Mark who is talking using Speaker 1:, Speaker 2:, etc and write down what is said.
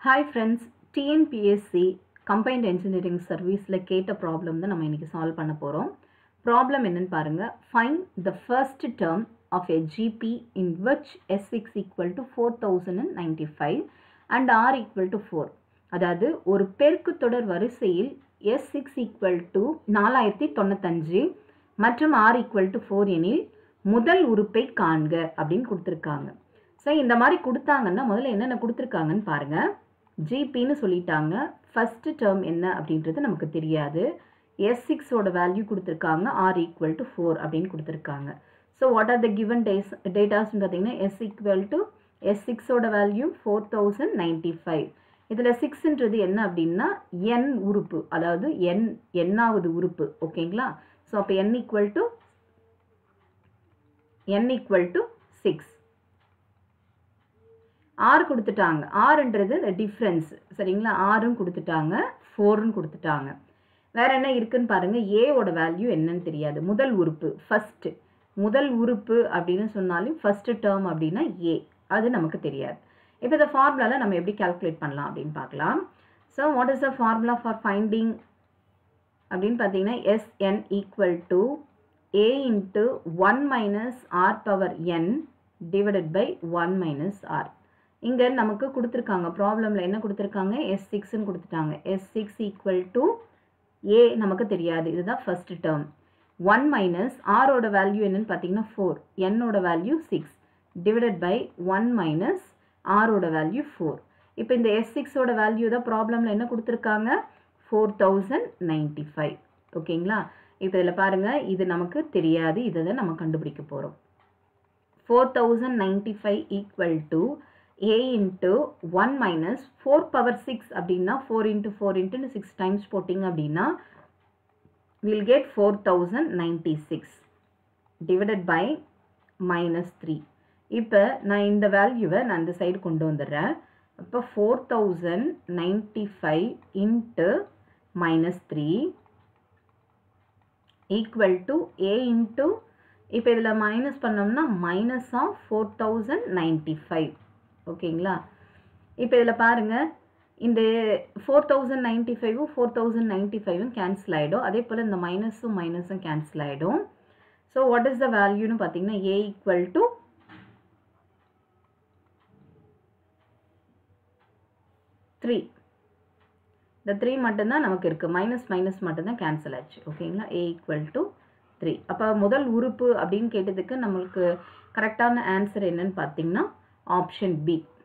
Speaker 1: hi friends TNPSC combined engineering சர்வீஸில் கேட்ட problem தான் நம்ம இன்றைக்கி சால்வ் பண்ண போகிறோம் ப்ராப்ளம் என்னன்னு பாருங்கள் find the first term of a GP in which S six equal to four thousand and ninety five and R equal to four அதாவது ஒரு பெருக்கு தொடர் வரிசையில் எஸ் சிக்ஸ் ஈக்குவல் டு நாலாயிரத்தி தொண்ணூத்தஞ்சு மற்றும் ஆர் ஈக்குவல் டு ஃபோர் எனில் முதல் உறுப்பை காண்க அப்படின்னு கொடுத்துருக்காங்க ஸோ இந்த மாதிரி கொடுத்தாங்கன்னா முதல்ல என்னென்ன கொடுத்துருக்காங்கன்னு பாருங்கள் ஜிபின்னு சொல்லிட்டாங்க ஃபஸ்ட்டு டேர்ம் என்ன அப்படின்றது நமக்கு தெரியாது எஸ் சிக்ஸோட வேல்யூ கொடுத்துருக்காங்க ஆர் ஈக்குவல் டு ஃபோர் அப்படின்னு கொடுத்துருக்காங்க so what are the given டேஸ் டேட்டாஸ்னு பார்த்தீங்கன்னா எஸ் ஈக்குவல் டு எஸ் சிக்ஸோட value four thousand ninety five இதில் சிக்ஸ்ன்றது என்ன அப்படின்னா என் உறுப்பு அதாவது என் எண்ணாவது உறுப்பு ஓகேங்களா ஸோ அப்போ N equal to N equal to six ஆறு கொடுத்துட்டாங்க ஆறுன்றது இந்த டிஃப்ரென்ஸ் சரிங்களா ஆறும் கொடுத்துட்டாங்க ஃபோர்னு கொடுத்துட்டாங்க வேற என்ன இருக்குன்னு பாருங்க ஏவோட வேல்யூ என்னன்னு தெரியாது முதல் உறுப்பு ஃபர்ஸ்ட் முதல் உறுப்பு அப்படின்னு சொன்னாலும் ஃபர்ஸ்ட் டேர்ம் அப்படின்னா ஏ அது நமக்கு தெரியாது இப்போ இந்த ஃபார்முலாவில் நம்ம எப்படி கால்குலேட் பண்ணலாம் அப்படின்னு பார்க்கலாம் so what is the formula for finding அப்படின்னு பார்த்தீங்கன்னா SN equal to A into one minus R power N divided by one minus R இங்கே நமக்கு கொடுத்துருக்காங்க ப்ராப்ளமில் என்ன கொடுத்துருக்காங்க எஸ் சிக்ஸ்ன்னு கொடுத்துட்டாங்க S six equal to A நமக்கு தெரியாது இதுதான் ஃபர்ஸ்ட் டேர்ம் ஒன் மைனஸ் ஆரோட வேல்யூ என்னன்னு பார்த்தீங்கன்னா ஃபோர் என்னோட value six divided by one minus ஆரோட வேல்யூ ஃபோர் இப்போ இந்த எஸ் சிக்ஸோட வேல்யூ தான் ப்ராப்ளமில் என்ன கொடுத்துருக்காங்க ஃபோர் தௌசண்ட் நைன்ட்டி ஃபைவ் ஓகேங்களா இப்போ இதில் பாருங்கள் இது நமக்கு தெரியாது இதை தான் நம்ம கண்டுபிடிக்க போகிறோம் four thousand ninety five equal to A into one minus four power six அப்படின்னா ஃபோர் இன்ட்டு ஃபோர் இன்ட்டுன்னு சிக்ஸ் டைம்ஸ் போட்டிங்க அப்படின்னா will get four thousand ninety six divided by minus three இப்போ நான் இந்த வேல்யூவை நான் இந்த சைடு கொண்டு வந்துடுறேன் இப்போ four thousand ninety five into minus three equal to A into இப்போ இதில் மைனஸ் பண்ணோம்னா minus of four thousand ninety five ஓகேங்களா இப்போ இதில் பாருங்கள் இந்த ஃபோர் தௌசண்ட் நைன்ட்டி ஃபைவும் ஃபோர் தௌசண்ட் நைன்ட்டி ஃபைவும் கேன்சல் ஆகிடும் அதே போல் இந்த மைனஸும் மைனஸும் கேன்சல் ஆகிடும் ஸோ வாட் இஸ் த வேல்யூன்னு பார்த்தீங்கன்னா ஏ ஈக்குவல் டு த்ரீ இந்த த்ரீ மட்டும்தான் நமக்கு இருக்குது மைனஸ் மைனஸ் மட்டும்தான் கேன்சல் ஆச்சு ஓகேங்களா ஏ ஈக்குவல் டு த்ரீ அப்போ முதல் உறுப்பு அப்படின்னு கேட்டதுக்கு நம்மளுக்கு கரெக்டான ஆன்சர் என்னன்னு பார்த்தீங்கன்னா ஆப்ஷன் பி